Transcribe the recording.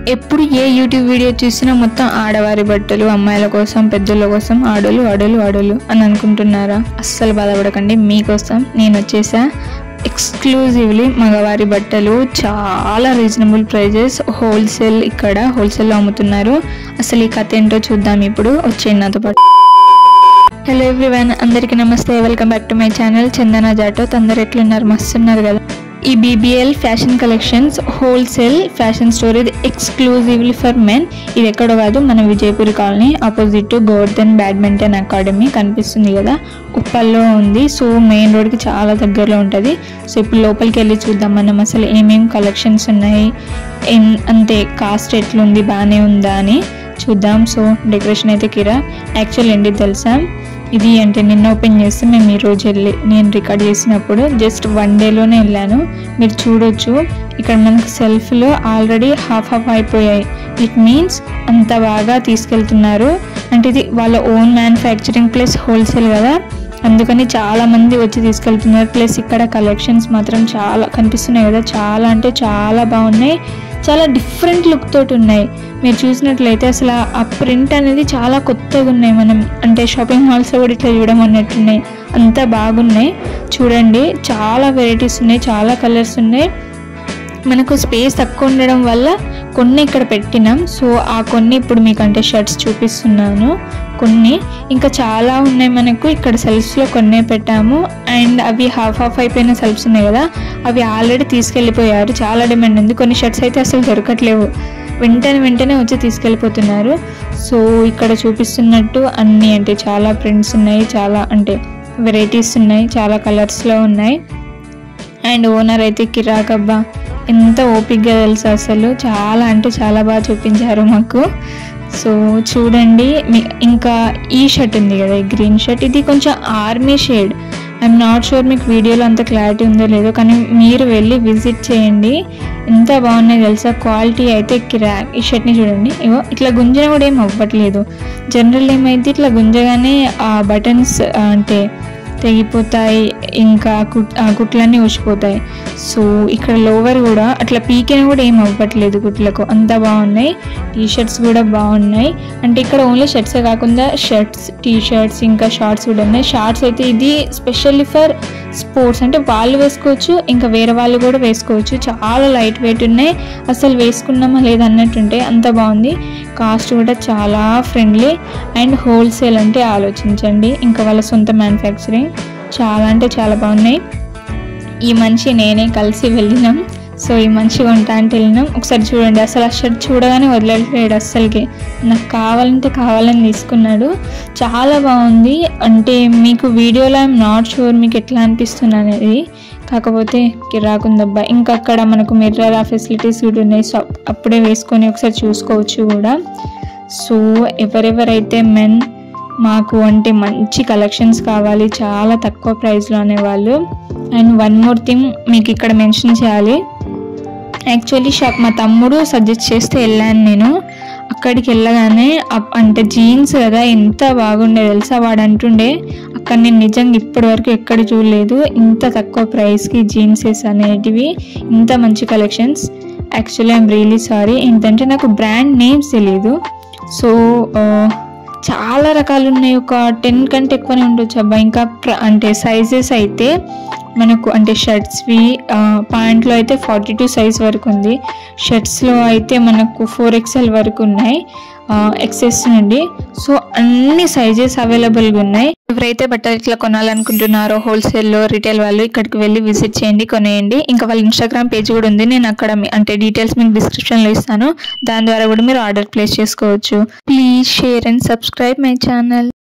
ఎప్పుడు ఏ YouTube video చూసినా మొత్తం ఆడవారి బట్టలు అమ్మాయిల కోసం పెద్దోళ్ళ కోసం ఆడోళ్ళు ఆడోళ్ళు ఆడోళ్ళు అని అనుకుంటున్నారా అస్సలు బాధపడకండి మీకోసం నేను వచ్చేసా ఎక్స్క్లూజివ్లీ మగవారి బట్టలు చాలా రీజనబుల్ ప్రైజెస్ హోల్సేల్ ఇక్కడ హోల్సేల్లో అమ్ముతున్నారు అసలు ఈ కథ ఏంటో చూద్దాం ఇప్పుడు వచ్చేయండి నాతో పాటు హలో ఎవ్రీవన్ అందరికీ నమస్తే welcome back to my channel Chandana జాటో అందరు ఎట్లున్నారు మస్తు ఉన్నారు కదా ఈ BBL fashion collections wholesale fashion store ఇది ఎక్స్క్లూజివ్లీ ఫర్ మెన్ ఇది ఎక్కడో కాదు మన Vijayapur colony opposite Govardhan badminton academy కనిపిస్తుంది కదా ఉప్పల్లో ఉంది సో మెయిన్ రోడ్కి చాలా దగ్గరలో ఉంటుంది సో ఇప్పుడు లోపలికి వెళ్ళి చూద్దాం మనం అసలు ఏమేం కలెక్షన్స్ ఉన్నాయి ఎన్ అంటే కాస్ట్ ఎట్లుంది బాగానే ఉందా అని చూద్దాం సో డెకరేషన్ అయితే కిరా యాక్చువల్ ఏంటి తెలుసా ఇది అంటే నిన్న ఓపెన్ చేస్తే మేము ఈ రోజు వెళ్ళి నేను రికార్డ్ చేసినప్పుడు జస్ట్ వన్ డేలోనే వెళ్ళాను మీరు చూడొచ్చు ఇక్కడ మనకు సెల్ఫ్లో ఆల్రెడీ హాఫ్ హాఫ్ అయిపోయాయి ఇట్ మీన్స్ అంత బాగా తీసుకెళ్తున్నారు అంటే ఇది వాళ్ళ ఓన్ మ్యానుఫ్యాక్చరింగ్ ప్లస్ హోల్సేల్ కదా అందుకని చాలా మంది వచ్చి తీసుకెళ్తున్నారు ప్లస్ ఇక్కడ కలెక్షన్స్ మాత్రం చాలా కనిపిస్తున్నాయి కదా చాలా అంటే చాలా బాగున్నాయి చాలా డిఫరెంట్ లుక్ తోటి ఉన్నాయి మీరు చూసినట్లయితే అసలు ఆ- ఆ ప్రింట్ అనేది చాలా కొత్తగా ఉన్నాయి మనం అంటే షాపింగ్ మాల్స్లో కూడా ఇట్లా చూడడం అన్నట్టున్నాయి అంత బాగున్నాయి చూడండి చాలా వెరైటీస్ ఉన్నాయి చాలా కలర్స్ ఉన్నాయి మనకు స్పేస్ తక్కువ ఉండడం వల్ల కొన్ని ఇక్కడ పెట్టినాం సో ఆ కొన్ని ఇప్పుడు మీకు అంటే షర్ట్స్ చూపిస్తున్నాను కొన్ని ఇంకా చాలా ఉన్నాయి మనకు ఇక్కడ సెల్ఫ్స్లో కొన్నే పెట్టాము అండ్ అవి హాఫ్ హాఫ్ అయిపోయిన సెల్ఫ్స్ ఉన్నాయి కదా అవి ఆల్రెడీ తీసుకెళ్ళిపోయారు చాలా డిమాండ్ ఉంది కొన్ని షర్ట్స్ అయితే అసలు దొరకట్లేవు వెంటనే వెంటనే వచ్చి తీసుకెళ్ళిపోతున్నారు సో ఇక్కడ చూపిస్తున్నట్టు అన్నీ అంటే చాలా ప్రింట్స్ ఉన్నాయి చాలా అంటే వెరైటీస్ ఉన్నాయి చాలా కలర్స్లో ఉన్నాయి అండ్ ఓనర్ అయితే కిరాకబ్బా ఎంత ఓపిక్గా తెలుసు అసలు చాలా అంటే చాలా బాగా చూపించారు మాకు సో చూడండి మీ ఇంకా ఈ షర్ట్ ఉంది కదా ఈ గ్రీన్ షర్ట్ ఇది కొంచెం army shade I'm not sure మీకు వీడియోలో అంత క్లారిటీ ఉందో లేదో కానీ మీరు వెళ్ళి విజిట్ చేయండి ఎంత బాగున్నాయి తెలుసా క్వాలిటీ అయితే కిరాక్ ఈ షర్ట్ని చూడండి ఇగో ఇట్లా గుంజన కూడా ఏం అవ్వట్లేదు జనరల్ ఏమైతే ఇట్లా గుంజగానే ఆ బటన్స్ అంటే తెగిపోతాయి ఇంకా కుట్ ఆ కుట్లన్నీ ఊసిపోతాయి సో ఇక్కడ లోవర్ కూడా అట్లా పీకిన కూడా ఏం అవ్వట్లేదు కుట్లకు అంత బాగున్నాయి టీ షర్ట్స్ కూడా బాగున్నాయి అంటే ఇక్కడ ఓన్లీ షర్ట్సే కాకుండా షర్ట్స్ టీ షర్ట్స్ ఇంకా షార్ట్స్ కూడా ఉన్నాయి షార్ట్స్ అయితే ఇది స్పెషల్లీ ఫర్ స్పోర్ట్స్ అంటే వాళ్ళు వేసుకోవచ్చు ఇంకా వేరే వాళ్ళు కూడా వేసుకోవచ్చు చాలా లైట్ వెయిట్ ఉన్నాయి అసలు వేసుకున్నామా లేదా అన్నట్టుంటే అంత బాగుంది కాస్ట్ కూడా చాలా ఫ్రెండ్లీ అండ్ హోల్సేల్ అంటే ఆలోచించండి ఇంకా వాళ్ళ సొంత మ్యానుఫ్యాక్చరింగ్ చాలా అంటే చాలా బాగున్నాయి ఈ మనిషి నేనే కలిసి వెళ్ళినాం సో ఈ మనిషి కొంటా అంటే వెళ్ళినాం ఒకసారి చూడండి అసలు ఆ షర్ట్ చూడగానే వదిలేట్లేడు అస్సలకి నాకు కావాలంటే కావాలని తీసుకున్నాడు చాలా బాగుంది అంటే మీకు వీడియోలో ఐఎమ్ నాట్ షూర్ మీకు ఎట్లా అనిపిస్తుంది అనేది కాకపోతే కిరాకుందబ్బా ఇంకా అక్కడ మనకు మిర్రర్ ఆ ఫెసిలిటీస్ కూడా ఉన్నాయి సో అప్పుడే వేసుకొని ఒకసారి చూసుకోవచ్చు కూడా సో ఎవరెవరైతే మెన్ మాకు అంటే మంచి కలెక్షన్స్ కావాలి చాలా తక్కువ ప్రైస్లో అనేవాళ్ళు అండ్ వన్ మోర్ థింగ్ మీకు ఇక్కడ మెన్షన్ చేయాలి యాక్చువల్లీ షాప్ మా తమ్ముడు సజెస్ట్ చేస్తే వెళ్ళాను నేను అక్కడికి వెళ్ళగానే అప్- అంటే జీన్స్ కదా ఎంత బాగుండే తెలుసా వాడు అంటుండే అక్కడ నేను నిజంగా ఇప్పటి వరకు ఎక్కడ చూడలేదు ఇంత తక్కువ ప్రైస్కి జీన్సెస్ అనేటివి ఇంత మంచి collections actually I'm really sorry ఏంటంటే నాకు బ్రాండ్ నేమ్స్ తెలియదు సో ఆ, చాలా రకాలు ఉన్నాయి ఒక టెన్ కంటే ఎక్కువనే ఉండొచ్చు అబ్బా ఇంకా ప్ర- అంటే సైజెస్ అయితే మనకు అంటే షర్ట్స్వి ప్యాంట్లో అయితే ఫార్టీ టూ సైజ్ వరకు ఉంది షర్ట్స్లో అయితే మనకు ఫోర్ ఎక్స్ఎల్ వరకు ఉన్నాయి ఎక్సెస్ నుండి సో అన్ని సైజెస్ అవైలబుల్గా ఉన్నాయి ఎవరైతే బట్టలు ఇట్లా కొనాలనుకుంటున్నారో హోల్సేల్లో రిటైల్ వాళ్ళు ఇక్కడికి వెళ్ళి విజిట్ చేయండి కొనేయండి ఇంకా వాళ్ళ ఇన్స్టాగ్రామ్ పేజ్ కూడా ఉంది నేను అక్కడ మీ- అంటే డీటెయిల్స్ మీకు డిస్క్రిప్షన్లో ఇస్తాను దాని ద్వారా కూడా మీరు ఆర్డర్ ప్లేస్ చేసుకోవచ్చు please share and subscribe my channel